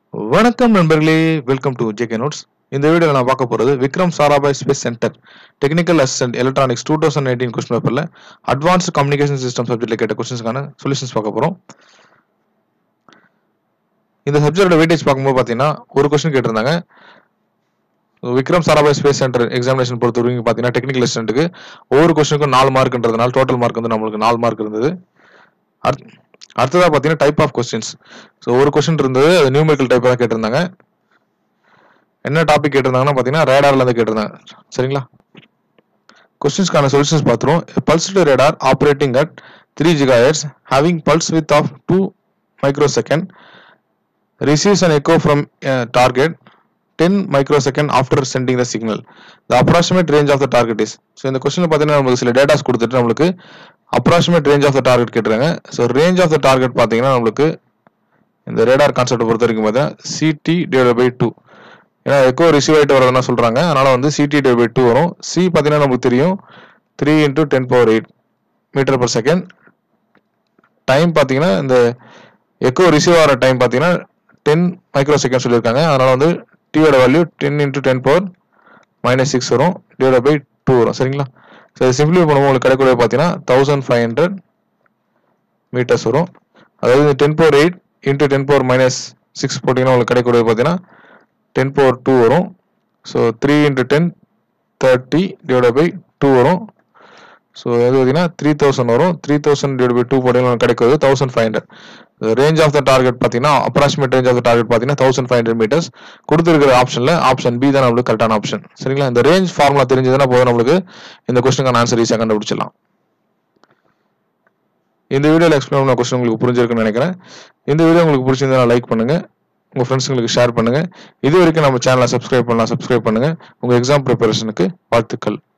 வணக்கம் நண்பர்களே welcome to JK notes இந்த வீடியோவில் நான் பார்க்க போகிறது Vikram Sarabhai space centre technical assistant electronics two thousand eighteen question பேப்பரில் அட்வான்ஸ்டு கம்யூனிகேஷன் சிஸ்டம் சப்ஜெக்ட்டில் கேட்ட கொஸ்டின்ஸ்க்கான சொல்யூஷன்ஸ் பார்க்க போகிறோம் இந்த சப்ஜெக்டோட வெயிட்டேஜ் பார்க்கும்போது பார்த்தீங்கன்னா ஒரு கொஸ்டின் கேட்டிருந்தாங்க Vikram Sarabhai space centre examination பொறுத்த வரைக்கும் பார்த்தீங்கன்னா டெக்னிக்கல் அசிஸ்டன்ட்டுக்கு ஒவ்வொரு கொஸ்டினுக்கும் நாலு மார்க்ன்றதுனால டோட்டல் மார்க் வந்து நம்மளுக்கு நாலு மார்க் இருந்தது அடுத்- அடுத்ததா பார்த்தீங்கன்னா டைப் ஆஃப் கொஸ்டின்ஸ் ஸோ ஒரு கொஸ்டின் இருந்தது அது நியூமெரிக்கல் டைப் தான் கேட்டிருந்தாங்க என்ன டாபிக் கேட்டிருந்தாங்கன்னா பார்த்தீங்கன்னா ரேடார்ல இருந்து கேட்டிருந்தாங்க சரிங்களா கொஸ்டின்ஸ்க்கான சொல்யூஷன்ஸ் பார்த்துருவோம் pulsed radar operating at three gigahertz having pulse width of two microsecond receives an echo from a target 10 microsecond after sending the signal. The approximate range of the target is. So இந்த question பார்த்தீங்கன்னா நமக்கு சில datas கொடுத்துட்டு நம்மளுக்கு approximate range of the target கேட்டுறாங்க so range of the target பார்த்தீங்கன்னா நம்மளுக்கு இந்த ரேடார் கான்செப்ட் பொறுத்த வரைக்கும் பார்த்தீங்கன்னா சிடி டிவைட் பை டூ ஏன்னா எக்கோ ரிசீவ் ஆகிட்டு வரதுனா சொல்கிறாங்க அதனால வந்து சிடி டிவைட் பை டூ வரும் சி பார்த்தீங்கன்னா நமக்கு தெரியும் three into ten power eight metre per second time பார்த்தீங்கன்னா இந்த எக்கோ ரிசீவ் ஆகிற டைம் பார்த்தீங்கன்னா டென் மைக்ரோ செகண்ட் சொல்லியிருக்காங்க அதனால வந்து டியோட value ten into ten power minus six வரும் டிவைட் பை டூ வரும் சரிங்களா ஸோ இது சிம்பிளி பண்ணும்போது உங்களுக்கு கிடைக்கக்கூடிய பார்த்தீங்கன்னா தௌசண்ட் ஃபைவ் ஹண்ட்ரட் மீட்டர்ஸ் வரும் அதாவது ten power eight into ten power minus six போட்டிங்கன்னா உங்களுக்கு கிடைக்கக்கூடிய பார்த்தீங்கன்னா டென் பவர் டூ வரும் so three into ten thirty divide by two வரும் ஸோ இது பார்த்தீங்கன்னா த்ரீ தௌசண்ட் வரும் three thousand divide by two போட்டிங்கன்னா கிடைக்கிறது thousand five hundred range of the target பார்த்தீங்கன்னா approximate range of the target பார்த்தீங்கன்னா thousand five hundred metres கொடுத்துருக்கிற ஆப்ஷனில் ஆப்ஷன் பி தான் நம்மளுக்கு கரெக்டான ஆப்ஷன் சரிங்களா இந்த ரேஞ்ச் ஃபார்முலா தெரிஞ்சதுன்னா போதும் நம்மளுக்கு இந்த கொஸ்டினுக்கான ஆன்சர் ஈஸியாக கண்டுபிடிச்சிடலாம் இந்த வீடியோவில் எக்ஸ்பிளைன் பண்ண கொஸ்டின் உங்களுக்கு புரிஞ்சிருக்குன்னு நினைக்கிறேன் இந்த வீடியோ உங்களுக்கு பிடிச்சிருந்தா லைக் பண்ணுங்க உங்க ஃப்ரெண்ட்ஸுங்களுக்கு ஷேர் பண்ணுங்க இது வரைக்கும் நம்ம சேனலை சப்ஸ்கிரைப் பண்ணலாம் சப்ஸ்கிரைப் பண்ணுங்க உங்க எக்ஸாம் ப்ரிப்பரேஷனுக்கு வாழ்த்துக்கள்